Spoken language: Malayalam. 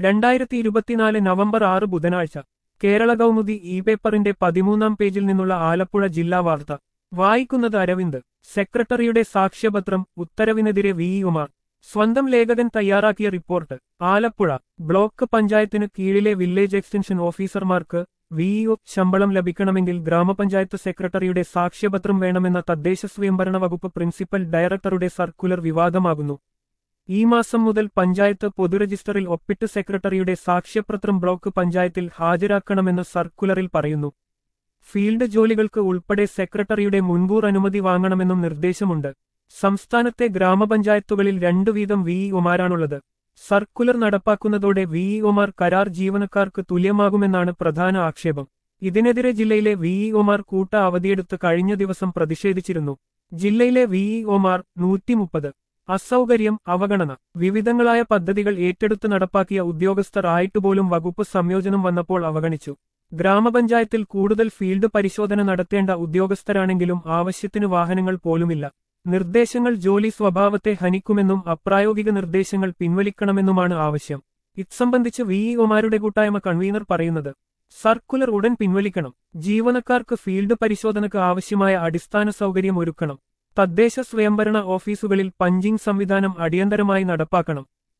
രണ്ടായിരത്തി ഇരുപത്തിനാല് നവംബർ ആറ് ബുധനാഴ്ച കേരള കൗമുദി ഇ പേപ്പറിന്റെ പതിമൂന്നാം പേജിൽ നിന്നുള്ള ആലപ്പുഴ ജില്ലാ വാർത്ത വായിക്കുന്നത് അരവിന്ദ് സെക്രട്ടറിയുടെ സാക്ഷ്യപത്രം ഉത്തരവിനെതിരെ വി ഉമാർ സ്വന്തം ലേഖകൻ തയ്യാറാക്കിയ റിപ്പോർട്ട് ആലപ്പുഴ ബ്ലോക്ക് പഞ്ചായത്തിന് കീഴിലെ വില്ലേജ് എക്സ്റ്റൻഷൻ ഓഫീസർമാർക്ക് വിഇഒ ശമ്പളം ലഭിക്കണമെങ്കിൽ ഗ്രാമപഞ്ചായത്ത് സെക്രട്ടറിയുടെ സാക്ഷ്യപത്രം വേണമെന്ന തദ്ദേശ സ്വയംഭരണ വകുപ്പ് പ്രിൻസിപ്പൽ ഡയറക്ടറുടെ സർക്കുലർ വിവാദമാകുന്നു ഈ മാസം മുതൽ പഞ്ചായത്ത് പൊതുരജിസ്റ്ററിൽ ഒപ്പിട്ട് സെക്രട്ടറിയുടെ സാക്ഷ്യപത്രം ബ്ലോക്ക് പഞ്ചായത്തിൽ ഹാജരാക്കണമെന്ന് സർക്കുലറിൽ പറയുന്നു ഫീൽഡ് ജോലികൾക്ക് ഉൾപ്പെടെ സെക്രട്ടറിയുടെ മുൻകൂർ അനുമതി വാങ്ങണമെന്നും നിർദ്ദേശമുണ്ട് സംസ്ഥാനത്തെ ഗ്രാമപഞ്ചായത്തുകളിൽ രണ്ടു വീതം വിഇഒമാരാണുള്ളത് സർക്കുലർ നടപ്പാക്കുന്നതോടെ വിഇഒമാർ കരാർ ജീവനക്കാർക്ക് തുല്യമാകുമെന്നാണ് പ്രധാന ആക്ഷേപം ഇതിനെതിരെ ജില്ലയിലെ വിഇഒമാർ കൂട്ട അവധിയെടുത്ത് കഴിഞ്ഞ ദിവസം പ്രതിഷേധിച്ചിരുന്നു ജില്ലയിലെ വിഇഒമാർ നൂറ്റിമുപ്പത് അസൗകര്യം അവഗണന വിവിധങ്ങളായ പദ്ധതികൾ ഏറ്റെടുത്ത് നടപ്പാക്കിയ ഉദ്യോഗസ്ഥർ ആയിട്ടുപോലും വകുപ്പ് സംയോജനം വന്നപ്പോൾ അവഗണിച്ചു ഗ്രാമപഞ്ചായത്തിൽ കൂടുതൽ ഫീൽഡ് പരിശോധന നടത്തേണ്ട ഉദ്യോഗസ്ഥരാണെങ്കിലും ആവശ്യത്തിന് വാഹനങ്ങൾ പോലുമില്ല നിർദ്ദേശങ്ങൾ ജോലി സ്വഭാവത്തെ ഹനിക്കുമെന്നും അപ്രായോഗിക നിർദ്ദേശങ്ങൾ പിൻവലിക്കണമെന്നുമാണ് ആവശ്യം ഇത്സംബന്ധിച്ച് വിഇഒമാരുടെ കൂട്ടായ്മ കൺവീനർ പറയുന്നത് സർക്കുലർ ഉടൻ പിൻവലിക്കണം ജീവനക്കാർക്ക് ഫീൽഡ് പരിശോധനക്ക് ആവശ്യമായ അടിസ്ഥാന സൗകര്യം ഒരുക്കണം തദ്ദേശ സ്വയംഭരണ ഓഫീസുകളിൽ പഞ്ചിംഗ് സംവിധാനം അടിയന്തരമായി നടപ്പാക്കണം